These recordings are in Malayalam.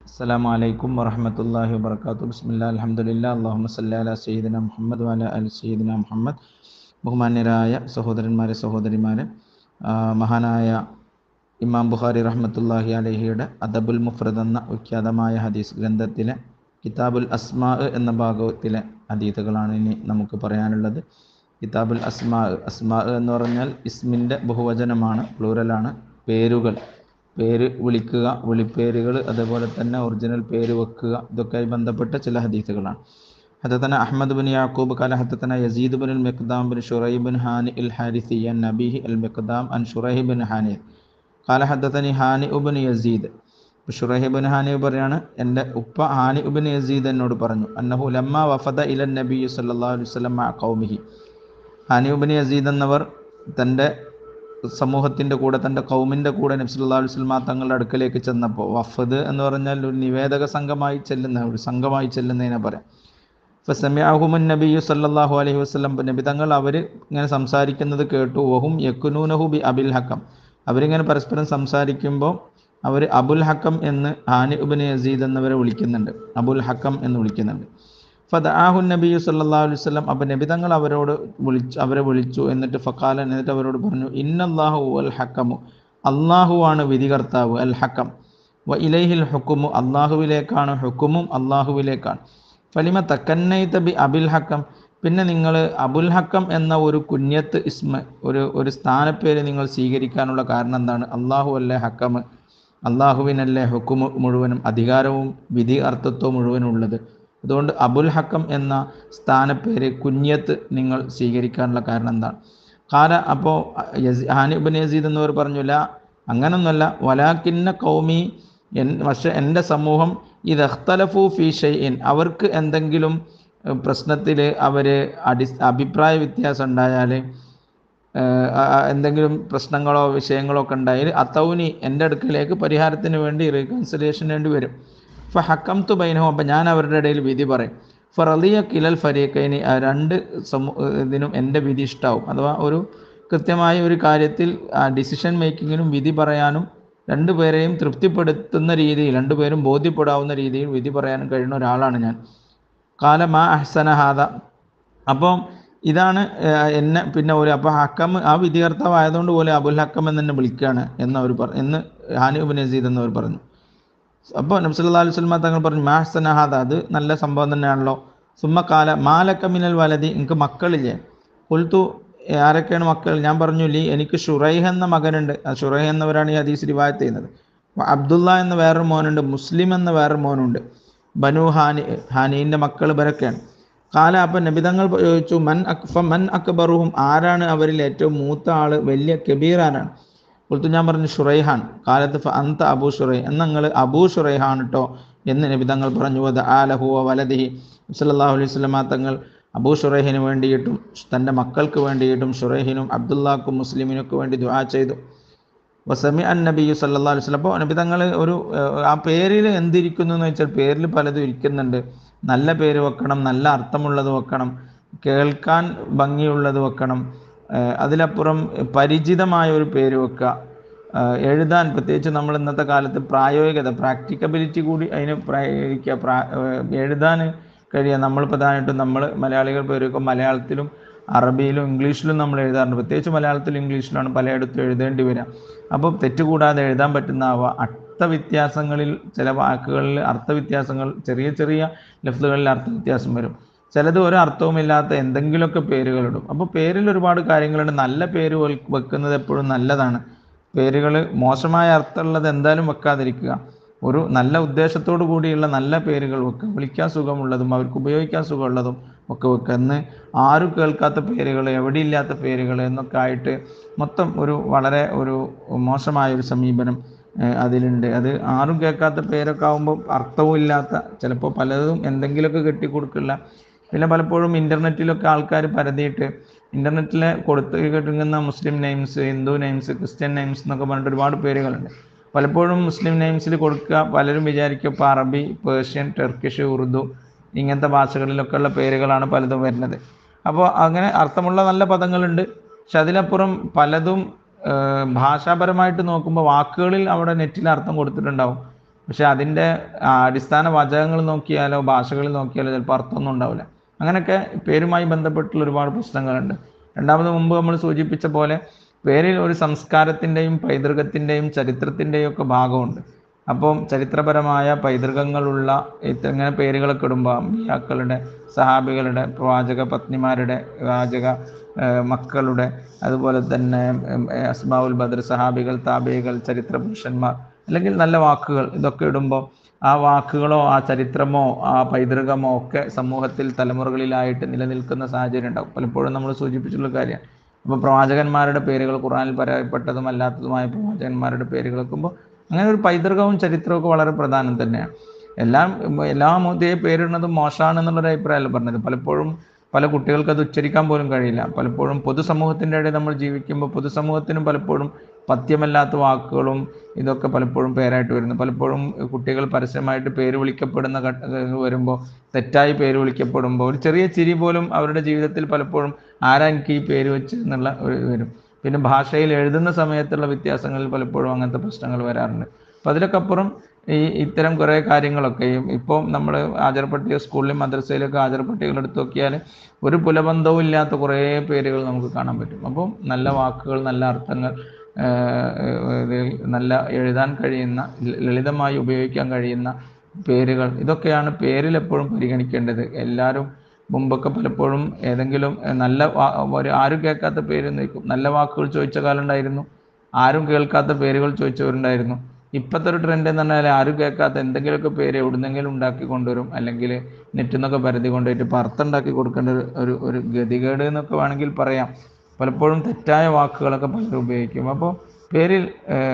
അസ്സലാമു അലൈക്കും വറഹ്മത്തുള്ളാഹി വബർക്കാത്തു ബിസ്മില്ലാ അൽഹംദുലില്ലാ അല്ലാഹുമ്മ സല്ലി അലാ സയ്യിദിന മുഹമ്മദ് വഅല അലി സയ്യിദിന മുഹമ്മദ് ബഹുമാന്യരായ സഹോദരന്മാരെ സഹോദരിമാരെ ആ, മഹാനായ ഇമാം ബുഖാരി റഹ്മത്തുള്ളാഹി അലഹിയുടെ അദബുൽ മുഫ്രദ് എന്ന വിഖ്യാതമായ ഹദീസ് ഗ്രന്ഥത്തിലെ കിതാബുൽ അസ്മാ എന്ന ഭാഗത്തിലെ ഹദീസുകളാണ് ഇനി നമുക്ക് പറയാനുള്ളത് കിതാബുൽ അസ്മാ അസ്മാ എന്ന് പറഞ്ഞാൽ ഇസ്മിൻ്റെ ബഹുവചനമാണ് പ്ലൂറലാണ് പേരുകൾ പേര് വിളിക്കുക വിളിപ്പേരുകൾ അതേപോലെ തന്നെ ഒറിജിനൽ പേര് വെക്കുക ഇതൊക്കെയായി ബന്ധപ്പെട്ട ചില ഹദീസുകളാണ് حدثنا أحمد بن يعقوب قال حدثنا يزيد بن المقدام بن شريح بن هانئ الحارثي عن نبيه المقدام عن شريح بن هانئ قال حدثني هانئ بن يزيد ഷുറൈഹ് ബിൻ ഹാനി പറയാണ് എൻ്റെ ഉപ്പ ഹാനി ഉബിൻ യസീദ് എന്നോട് പറഞ്ഞു അന്നഹു ലമ്മ വഫദ ഇലൻ നബി സല്ലല്ലാഹു അലൈഹി വസല്ലം മഅ ഖൗമിഹി ഹാനി ഉബിൻ യസീദ് എന്നവർ തൻ്റെ സമൂഹത്തിൻ്റെ കൂടെ തൻ്റെ കൗമിൻ്റെ കൂടെ നബി സല്ലല്ലാഹു അലൈഹി വസല്ലം തങ്ങളുടെ അടുക്കലേക്ക് ചെന്നപ്പോൾ വഫദ് എന്ന് പറഞ്ഞാൽ ഒരു നിവേദക സംഘമായി ചെല്ലുന്ന ഒരു സംഘമായി ചെല്ലുന്നതിനെ പറയാം ഫസമ്യാഹുമുൻ നബിയു സല്ലല്ലാഹു അലൈഹി വസല്ലം നബി തങ്ങൾ അവർ ഇങ്ങനെ സംസാരിക്കുന്നത് കേട്ടു വഹും യക്കുനൂനഹു ബി അബിൽ ഹക്കം അവരിങ്ങനെ പരസ്പരം സംസാരിക്കുമ്പോൾ അവർ അബുൽ ഹക്കം എന്ന് ഹാനി ഉബിൻ യസീദ് എന്നിവരെ വിളിക്കുന്നുണ്ട് അബുൽ ഹക്കം എന്ന് വിളിക്കുന്നുണ്ട് ഫദാഹു നബിയു സല്ലല്ലാഹു അലൈഹി വസല്ലം അപ്പോൾ നബി തങ്ങൾ അവരോട് വിളിച്ചു അവരെ വിളിച്ചു എന്നിട്ട് ഫക്കാല എന്നിട്ട് അവരോട് പറഞ്ഞു ഇന്നല്ലാഹു അൽ ഹക്കമു അള്ളാഹുവാണ് വിധികർത്താവ് അൽ ഹക്കം വ ഇലൈഹിൽ ഹുക്കുമു അള്ളാഹുവിലേക്കാണ് ഹുക്കുമും അള്ളാഹുവിലേക്കാണ് ഫലിമ തക്കന്നൈത ബി അബിൽ ഹക്കം പിന്നെ നിങ്ങൾ അബുൽ ഹക്കം എന്ന ഒരു കുഞ്ഞത്ത് ഇസ്മ ഒരു ഒരു സ്ഥാനപ്പേര് നിങ്ങൾ സ്വീകരിക്കാനുള്ള കാരണം എന്താണ് അള്ളാഹു അല്ലേ ഹക്കം അള്ളാഹുവിനല്ലേ ഹുക്കുമ് മുഴുവനും അധികാരവും വിധി അർത്ഥത്വവും മുഴുവനും ഉള്ളത് അതുകൊണ്ട് അബുൽ ഹക്കം എന്ന സ്ഥാനപ്പേര് കുഞ്ഞത്ത് നിങ്ങൾ സ്വീകരിക്കാനുള്ള കാരണം എന്താണ് കാല അപ്പോൾ ഹാനിബിൻ യസീദ് എന്നിവർ പറഞ്ഞില്ല അങ്ങനൊന്നുമല്ല വലാക്കിന്ന കൗമി എൻ പക്ഷെ എൻ്റെ സമൂഹം ഇത് അഖ്തലഫു ഫി ഷൈഇൻ അവർക്ക് എന്തെങ്കിലും പ്രശ്നത്തിൽ അവർ അടി അഭിപ്രായ വ്യത്യാസം ഉണ്ടായാൽ എന്തെങ്കിലും പ്രശ്നങ്ങളോ വിഷയങ്ങളോ ഒക്കെ ഉണ്ടായാൽ അത്തൗനി എൻ്റെ അടുക്കലേക്ക് പരിഹാരത്തിന് വേണ്ടി റീകൺസിലേഷന് വേണ്ടി വരും ഫ ഹക്കം തു ബൈനഹും അപ്പം ഞാൻ അവരുടെ ഇടയിൽ വിധി പറയും ഫറലിയ കിലൽ ഫരീഖൈനി ആ രണ്ട് സമൂ ഇതിനും എൻ്റെ വിധി ഇഷ്ടാവും അഥവാ ഒരു കൃത്യമായ ഒരു കാര്യത്തിൽ ഡിസിഷൻ മേക്കിങ്ങിനും വിധി പറയാനും രണ്ടുപേരെയും തൃപ്തിപ്പെടുത്തുന്ന രീതിയിൽ രണ്ടുപേരും ബോധ്യപ്പെടാവുന്ന രീതിയിൽ വിധി പറയാനും കഴിയുന്ന ഒരാളാണ് ഞാൻ കാല മാ അഹ്സന ഹാദ അപ്പം ഇതാണ് എന്നെ പിന്നെ ഒരു അപ്പോൾ ഹക്കം ആ വിധികർത്താവ് ആയതുകൊണ്ട് പോലെ അബുൽ ഹക്കം എന്ന് എന്നെ വിളിക്കുകയാണ് എന്ന് അവർ പറഞ്ഞു എന്ന് ഹാനിബ് നസീദ് എന്നവർ പറഞ്ഞു അപ്പോൾ നബ്സല്ലാ അലൈഹി സ്വലമ തങ്ങൾ പറഞ്ഞു മാ അഹ്സന ഹാദ അത് നല്ല സംഭവം തന്നെയാണല്ലോ സുമ്മ കാല മാലക്ക മിനൽ വലതി എനിക്ക് മക്കളില്ലേ പുൽത്തു ആരൊക്കെയാണ് മക്കൾ ഞാൻ പറഞ്ഞു ലീ എനിക്ക് ഷുറൈഹ് എന്ന മകനുണ്ട് ആ ഷുറൈഹ് എന്നവരാണ് ഈ ഹദീസ് റിവായത്ത് ചെയ്യുന്നത് അബ്ദുള്ള എന്ന വേറൊരു മോനുണ്ട് മുസ്ലിം എന്ന വേറൊരു മോനുണ്ട് ബനു ഹാനി ഹാനീൻ്റെ മക്കൾ ഇവരൊക്കെയാണ് കാല അപ്പം നബിതങ്ങൾ ചോദിച്ചു മൻ അക്ഫ മൻ അക്ബറുഹും ആരാണ് അവരിൽ ഏറ്റവും മൂത്ത ആള് വലിയ കബീർ ആരാണ് കൊടുത്തു ഞാൻ പറഞ്ഞു ഷുറൈഹാൻ കാലത്ത് ഫ അന്ത അബൂ ഷുറൈ എന്ന് നിങ്ങൾ അബൂ ഷുറൈഹാൻ കേട്ടോ എന്ന് നബിതങ്ങൾ പറഞ്ഞു അത് ആലഹുവ വലദിഹി സല്ലല്ലാഹു അലൈഹി വസല്ലമ തങ്ങൾ അബൂ ഷുറൈഹിന് വേണ്ടിയിട്ടും തൻ്റെ മക്കൾക്ക് വേണ്ടിയിട്ടും ഷുറൈഹിനും അബ്ദുല്ലാക്കും മുസ്ലിമിനൊക്കെ വേണ്ടി ദുആ ചെയ്തു വസമി അൻ നബിയു സല്ലാ അലൈഹി സ്വലം അപ്പോൾ നബി തങ്ങൾ ഒരു ആ പേരിൽ എന്തിരിക്കുന്നു എന്ന് വെച്ചാൽ പേരിൽ പലതും ഇരിക്കുന്നുണ്ട് നല്ല പേര് വെക്കണം നല്ല അർത്ഥമുള്ളത് വെക്കണം കേൾക്കാൻ ഭംഗിയുള്ളത് വെക്കണം അതിലപ്പുറം പരിചിതമായ ഒരു പേര് വെക്കുക എഴുതാൻ പ്രത്യേകിച്ച് നമ്മൾ ഇന്നത്തെ കാലത്ത് പ്രായോഗികത പ്രാക്ടിക്കബിലിറ്റി കൂടി അതിന് പ്രയോഗിക്കുക പ്രാ എഴുതാൻ കഴിയുക നമ്മൾ പ്രധാനമായിട്ടും നമ്മൾ മലയാളികൾ പേരൊക്കെ മലയാളത്തിലും അറബിയിലും ഇംഗ്ലീഷിലും നമ്മൾ എഴുതാറുണ്ട് പ്രത്യേകിച്ച് മലയാളത്തിലും ഇംഗ്ലീഷിലാണ് പലയിടത്തും എഴുതേണ്ടി വരിക അപ്പോൾ തെറ്റുകൂടാതെ എഴുതാൻ പറ്റുന്ന അർത്ഥവ്യത്യാസങ്ങളിൽ ചില വാക്കുകളിൽ അർത്ഥവ്യത്യാസങ്ങൾ ചെറിയ ചെറിയ ലഫ്ലുകളിൽ അർത്ഥവ്യത്യാസം വരും ചിലത് ഒരു അർത്ഥവുമില്ലാത്ത എന്തെങ്കിലുമൊക്കെ പേരുകളിടും അപ്പോൾ പേരിൽ ഒരുപാട് കാര്യങ്ങളുണ്ട് നല്ല പേര് വെക്കുന്നത് എപ്പോഴും നല്ലതാണ് പേരുകൾ മോശമായ അർത്ഥമുള്ളത് എന്തായാലും വെക്കാതിരിക്കുക ഒരു നല്ല ഉദ്ദേശത്തോടു കൂടിയുള്ള നല്ല പേരുകൾ വെക്കുക വിളിക്കാൻ സുഖമുള്ളതും അവർക്ക് ഉപയോഗിക്കാൻ സുഖമുള്ളതും ഒക്കെ വെക്കുക എന്ന് ആരും കേൾക്കാത്ത പേരുകൾ എവിടെയില്ലാത്ത പേരുകൾ എന്നൊക്കെ ആയിട്ട് മൊത്തം ഒരു വളരെ ഒരു മോശമായ ഒരു സമീപനം അതിലുണ്ട് അത് ആരും കേൾക്കാത്ത പേരൊക്കെ ആകുമ്പോൾ അർത്ഥവും ഇല്ലാത്ത ചിലപ്പോൾ പലതും എന്തെങ്കിലുമൊക്കെ കെട്ടിക്കൊടുക്കില്ല പിന്നെ പലപ്പോഴും ഇൻ്റർനെറ്റിലൊക്കെ ആൾക്കാർ പരതിയിട്ട് ഇൻ്റർനെറ്റിൽ കൊടുത്ത് കിട്ടുന്ന Muslim names Hindu names Christian names എന്നൊക്കെ പറഞ്ഞിട്ട് ഒരുപാട് പേരുകളുണ്ട് പലപ്പോഴും മുസ്ലിം നെയിംസിൽ കൊടുക്കുക പലരും വിചാരിക്കും ഇപ്പോൾ അറബി പേർഷ്യൻ ടർക്കിഷ് ഉറുദു ഇങ്ങനത്തെ ഭാഷകളിലൊക്കെ ഉള്ള പേരുകളാണ് പലതും വരുന്നത് അപ്പോൾ അങ്ങനെ അർത്ഥമുള്ള നല്ല പദങ്ങളുണ്ട് പക്ഷെ അതിലപ്പുറം പലതും ഭാഷാപരമായിട്ട് നോക്കുമ്പോൾ വാക്കുകളിൽ അവിടെ നെറ്റിൽ അർത്ഥം കൊടുത്തിട്ടുണ്ടാവും പക്ഷെ അതിൻ്റെ അടിസ്ഥാന വാചകങ്ങൾ നോക്കിയാലോ ഭാഷകളിൽ നോക്കിയാലോ ചിലപ്പോൾ അർത്ഥമൊന്നും ഉണ്ടാവില്ല അങ്ങനെയൊക്കെ പേരുമായി ബന്ധപ്പെട്ടുള്ള ഒരുപാട് പ്രശ്നങ്ങളുണ്ട് രണ്ടാമത് മുമ്പ് നമ്മൾ സൂചിപ്പിച്ച പോലെ പേരിൽ ഒരു സംസ്കാരത്തിൻ്റെയും പൈതൃകത്തിൻ്റെയും ചരിത്രത്തിൻ്റെയും ഒക്കെ ഭാഗമുണ്ട് അപ്പം ചരിത്രപരമായ പൈതൃകങ്ങളുള്ള ഇങ്ങനെ പേരുകളൊക്കെ ഇടുമ്പോൾ അമ്പിയാക്കളുടെ സഹാബികളുടെ പ്രവാചക പത്നിമാരുടെ പ്രവാചക മക്കളുടെ അതുപോലെ തന്നെ അസ്മാവുൽ ബദർ സഹാബികൾ താബികൾ ചരിത്ര പുരുഷന്മാർ അല്ലെങ്കിൽ നല്ല വാക്കുകൾ ഇതൊക്കെ ഇടുമ്പോൾ ആ വാക്കുകളോ ആ ചരിത്രമോ ആ പൈതൃകമോ ഒക്കെ സമൂഹത്തിൽ തലമുറകളിലായിട്ട് നിലനിൽക്കുന്ന സാഹചര്യം ഉണ്ടാവും പലപ്പോഴും നമ്മൾ സൂചിപ്പിച്ചുള്ള കാര്യമാണ് അപ്പോൾ പ്രവാചകന്മാരുടെ പേരുകൾ ഖുറാനിൽ പറയപ്പെട്ടതും അല്ലാത്തതുമായ പ്രവാചകന്മാരുടെ പേരുകൾ വെക്കുമ്പോൾ അങ്ങനെ ഒരു പൈതൃകവും ചരിത്രവും ഒക്കെ വളരെ പ്രധാനം തന്നെയാണ് എല്ലാം എല്ലാ മുതേ പേരിടുന്നതും മോശമാണ് എന്നുള്ളൊരു അഭിപ്രായമല്ല പറഞ്ഞത് പലപ്പോഴും പല കുട്ടികൾക്ക് അത് ഉച്ചരിക്കാൻ പോലും കഴിയില്ല പലപ്പോഴും പൊതുസമൂഹത്തിൻ്റെ ഇടയിൽ നമ്മൾ ജീവിക്കുമ്പോൾ പൊതുസമൂഹത്തിനും പലപ്പോഴും പഥ്യമല്ലാത്ത വാക്കുകളും ഇതൊക്കെ പലപ്പോഴും പേരായിട്ട് വരുന്നു പലപ്പോഴും കുട്ടികൾ പരസ്യമായിട്ട് പേര് വിളിക്കപ്പെടുന്ന വരുമ്പോൾ തെറ്റായി പേര് വിളിക്കപ്പെടുമ്പോൾ ഒരു ചെറിയ ചിരി പോലും അവരുടെ ജീവിതത്തിൽ പലപ്പോഴും ആരാ എനിക്ക് ഈ പേര് വെച്ച് എന്നുള്ള ഒരു വരും പിന്നെ ഭാഷയിൽ എഴുതുന്ന സമയത്തുള്ള വ്യത്യാസങ്ങളിൽ പലപ്പോഴും അങ്ങനത്തെ പ്രശ്നങ്ങൾ വരാറുണ്ട് അപ്പം അതിലൊക്കെ അപ്പുറം ഈ ഇത്തരം കുറേ കാര്യങ്ങളൊക്കെയും ഇപ്പോൾ നമ്മൾ ആചാരപ്പട്ടിക സ്കൂളിലും മദ്രസയിലൊക്കെ ആചാരപ്പട്ടികൾ എടുത്ത് നോക്കിയാൽ ഒരു പുലബന്ധവും ഇല്ലാത്ത കുറേ പേരുകൾ നമുക്ക് കാണാൻ പറ്റും അപ്പോൾ നല്ല വാക്കുകൾ നല്ല അർത്ഥങ്ങൾ നല്ല എഴുതാൻ കഴിയുന്ന ലളിതമായി ഉപയോഗിക്കാൻ കഴിയുന്ന പേരുകൾ ഇതൊക്കെയാണ് പേരിൽ എപ്പോഴും പരിഗണിക്കേണ്ടത് എല്ലാവരും മുമ്പൊക്കെ പലപ്പോഴും ഏതെങ്കിലും നല്ല ഒരു ആരും കേൾക്കാത്ത പേര് നിൽക്കും നല്ല വാക്കുകൾ ചോദിച്ച കാലം ഉണ്ടായിരുന്നു ആരും കേൾക്കാത്ത പേരുകൾ ചോദിച്ചവരുണ്ടായിരുന്നു ഇപ്പോഴത്തെ ഒരു ട്രെൻഡ് എന്ന് പറഞ്ഞാൽ ആരും കേൾക്കാത്ത എന്തെങ്കിലുമൊക്കെ പേര് എവിടുന്നെങ്കിലും ഉണ്ടാക്കി കൊണ്ടുവരും അല്ലെങ്കിൽ നെറ്റിൽ നിന്നൊക്കെ പരതി കൊണ്ടുപോയിട്ട് ഇപ്പോൾ അർത്ഥം ഉണ്ടാക്കി കൊടുക്കേണ്ട ഒരു ഒരു ഗതികേട് എന്നൊക്കെ വേണമെങ്കിൽ പറയാം പലപ്പോഴും തെറ്റായ വാക്കുകളൊക്കെ പലരും ഉപയോഗിക്കും അപ്പോൾ പേരിൽ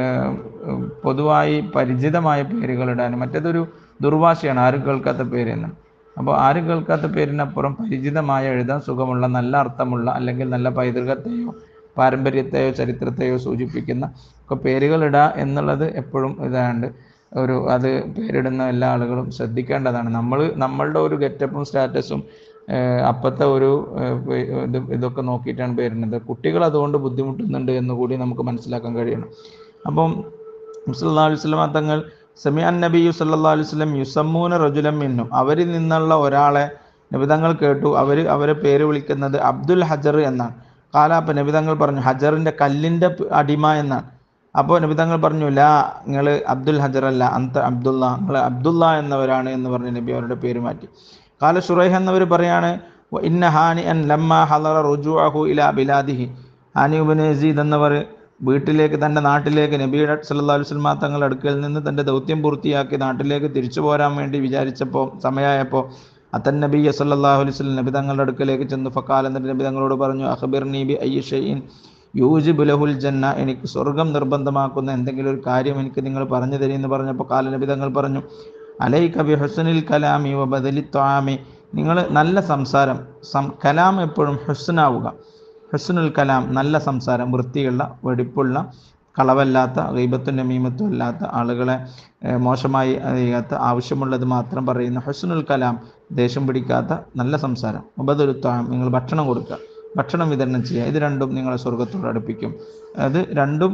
പൊതുവായി പരിചിതമായ പേരുകൾ ഇടാനും മറ്റേതൊരു ദുർവാശയാണ് ആരും കേൾക്കാത്ത പേര് എന്ന് അപ്പോൾ ആരും കേൾക്കാത്ത പേരിനപ്പുറം പരിചിതമായ എഴുതാൻ സുഖമുള്ള നല്ല അർത്ഥമുള്ള അല്ലെങ്കിൽ നല്ല പൈതൃകത്തെയോ പാരമ്പര്യത്തെയോ ചരിത്രത്തെയോ സൂചിപ്പിക്കുന്ന ഒക്കെ പേരുകൾ ഇടുക എന്നുള്ളത് എപ്പോഴും ഇതാണ്ട് ഒരു അത് പേരിടുന്ന എല്ലാ ആളുകളും ശ്രദ്ധിക്കേണ്ടതാണ് നമ്മൾ നമ്മളുടെ ഒരു ഗെറ്റപ്പും സ്റ്റാറ്റസും അപ്പോഴത്തെ ഒരു ഇത് ഇതൊക്കെ നോക്കിയിട്ടാണ് പേരിടുന്നത് കുട്ടികൾ അതുകൊണ്ട് ബുദ്ധിമുട്ടുന്നുണ്ട് എന്ന് കൂടി നമുക്ക് മനസ്സിലാക്കാൻ കഴിയണം അപ്പം മുസ്ലാ അലൈഹി സ്വലമ തങ്ങൾ സെമിയാൻ നബിയു സല്ലാ അലൈഹി സ്വലം യുസമ്മൂന റജുലം മിന്നും അവരിൽ നിന്നുള്ള ഒരാളെ നബിതങ്ങൾ കേട്ടു അവർ അവരെ പേര് വിളിക്കുന്നത് അബ്ദുൽ ഹജർ എന്നാണ് കാലാപ്പ നബിതങ്ങൾ പറഞ്ഞു ഹജറിൻ്റെ കല്ലിൻ്റെ അടിമ എന്നാണ് അപ്പോൾ നബിതങ്ങൾ പറഞ്ഞു ലാ നിങ്ങൾ അബ്ദുൽ ഹജർ അല്ല അന്ത അബ്ദുള്ള നിങ്ങൾ അബ്ദുള്ള എന്നവരാണ് എന്ന് പറഞ്ഞ് നബി അവരുടെ പേര് മാറ്റി കാല ഷുറൈഹ് എന്നവർ പറയാണ് ഇന്ന ഹാനി അൻ ലമ്മ ഹലറ റുജുഅഹു ഇല ബിലാദിഹി ഹാനി ഉബിൻ യസീദ് എന്നവർ വീട്ടിലേക്ക് തൻ്റെ നാട്ടിലേക്ക് നബിയുടെ സല്ലാ വസ്ലമ തങ്ങളുടെ അടുക്കൽ നിന്ന് തൻ്റെ ദൗത്യം പൂർത്തിയാക്കി നാട്ടിലേക്ക് തിരിച്ചു പോരാൻ വേണ്ടി വിചാരിച്ചപ്പോൾ സമയമായപ്പോൾ അത്തൻ നബി സല്ലാഹു അലൈഹി സ്വലം നബി തങ്ങളുടെ അടുക്കലേക്ക് ചെന്നു ഫക്കാൽ എന്നിട്ട് നബി തങ്ങളോട് പറഞ്ഞു അഖബിർ നീബി അയ്യഷയിൻ യൂജിബ് ലഹുൽ ജന്ന എനിക്ക് സ്വർഗം നിർബന്ധമാക്കുന്ന എന്തെങ്കിലും ഒരു കാര്യം എനിക്ക് നിങ്ങൾ പറഞ്ഞു തരുമെന്ന് പറഞ്ഞപ്പോൾ കാല നബി തങ്ങൾ പറഞ്ഞു അലൈ കബി ഹുസനിൽ കലാമി വ ബദലി ത്വാമി നിങ്ങൾ നല്ല സംസാരം സം കലാം എപ്പോഴും ഹുസ്നാവുക ഹുസ്നുൽ കലാം നല്ല സംസാരം വൃത്തിയുള്ള വെടിപ്പുള്ള കളവല്ലാത്ത ഗൈബത്തും നമീമത്തും അല്ലാത്ത ആളുകളെ മോശമായി ചെയ്യാത്ത ആവശ്യമുള്ളത് മാത്രം പറയുന്ന ഹുസ്നുൽ കലാം ദേഷ്യം പിടിക്കാത്ത നല്ല സംസാരം ഉപതൊരുത്താം നിങ്ങൾ ഭക്ഷണം കൊടുക്കുക ഭക്ഷണം വിതരണം ചെയ്യുക ഇത് രണ്ടും നിങ്ങളെ സ്വർഗത്തോട് അടുപ്പിക്കും അത് രണ്ടും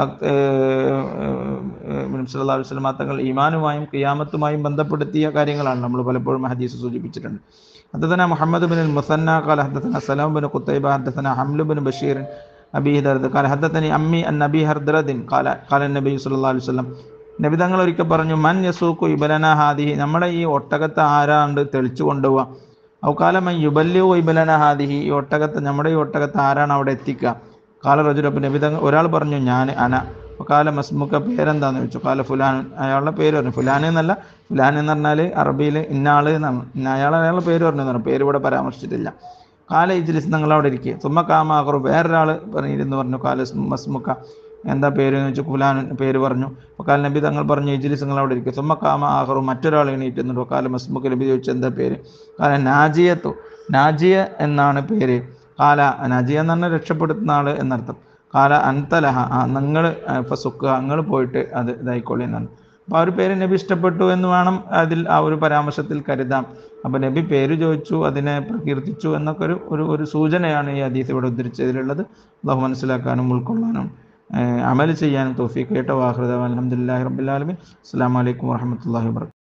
സല്ലാ വസ്ലമ തങ്ങൾ ഈമാനുമായും ഖിയാമത്തുമായും ബന്ധപ്പെടുത്തിയ കാര്യങ്ങളാണ് നമ്മൾ പലപ്പോഴും ഹദീസ് സൂചിപ്പിച്ചിട്ടുണ്ട് حدثنا محمد بن المثنى قال حدثنا سلام بن قتيبة حدثنا حمل بن بشير أبي درد قال حدثني أمي أن أبي هردرد قال قال النبي صلى الله عليه وسلم നബി തങ്ങൾ ഒരിക്കൽ പറഞ്ഞു മൻ യസൂക്കു ഇബലന ഹാദിഹി നമ്മുടെ ഈ ഒട്ടകത്തെ ആരാണ്ട് തെളിച്ചു കൊണ്ടുപോവാ ഔക്കാലമൻ യുബല്യു ഇബലന ഹാദിഹി ഈ ഒട്ടകത്തെ നമ്മുടെ ഈ ഒട്ടകത്തെ ആരാണ് അവിടെ എത്തിക്കുക കാല റജുലപ്പ് നബി തങ്ങൾ ഒരാൾ പറഞ്ഞു ഞാൻ അന കാല മസ്മുക്ക പേരെന്താന്ന് ചോദിച്ചു കാല ഫുലാൻ അയാളുടെ പേര് പറഞ്ഞു ഫുലാൻ എന്നല്ല ഫുലാൻ എന്ന് പറഞ്ഞാൽ അറബിയിൽ ഇന്നാള് എന്നാണ് ഇന്ന അയാൾ അയാളുടെ പേര് പറഞ്ഞു പറഞ്ഞു പേര് ഇവിടെ പരാമർശിച്ചിട്ടില്ല കാല ഇജ്ലിസ് നിങ്ങൾ അവിടെ ഇരിക്കുക സുമ്മ കാമാഹറു വേറൊരാൾ പറഞ്ഞിരുന്നു പറഞ്ഞു കാല മസ്മുക്ക എന്താ പേര് എന്ന് വെച്ചു ഫുലാൻ പേര് പറഞ്ഞു കാല നബി തങ്ങൾ പറഞ്ഞു ഇജ്ലിസ് നിങ്ങൾ അവിടെ ഇരിക്കുക സുമ്മ കാമ ആഹറു മറ്റൊരാൾ എണീറ്റുന്നുണ്ടോ കാല മസ്മുക്ക നബി ചോദിച്ചു എന്താ പേര് കാല നാജിയത്തു നാജിയ എന്നാണ് പേര് കാല നാജിയ എന്ന് പറഞ്ഞാൽ രക്ഷപ്പെടുത്തുന്ന ആൾ എന്നർത്ഥം കാല അൻതലഹ ആ നിങ്ങൾ ഇപ്പം സുഖ നിങ്ങൾ പോയിട്ട് അത് ഇതായിക്കോളി എന്നാണ് അപ്പോൾ ആ ഒരു പേര് നബി ഇഷ്ടപ്പെട്ടു എന്ന് വേണം അതിൽ ആ ഒരു പരാമർശത്തിൽ കരുതാം അപ്പോൾ നബി പേര് ചോദിച്ചു അതിനെ പ്രകീർത്തിച്ചു എന്നൊക്കെ ഒരു ഒരു ഒരു സൂചനയാണ് ഈ ഹദീസ് ഇവിടെ ഉദ്ധരിച്ചതിലുള്ളത് അള്ളാഹു മനസ്സിലാക്കാനും ഉൾക്കൊള്ളാനും അമൽ ചെയ്യാനും തോഫീക്ക് കേട്ടോ വാഹൃദ അലഹമുല്ലാ റബ്ബുലാലമി അസ്സാം വലൈക്കും വാഹമത്തല്ലാ വാബർക്കാത്തു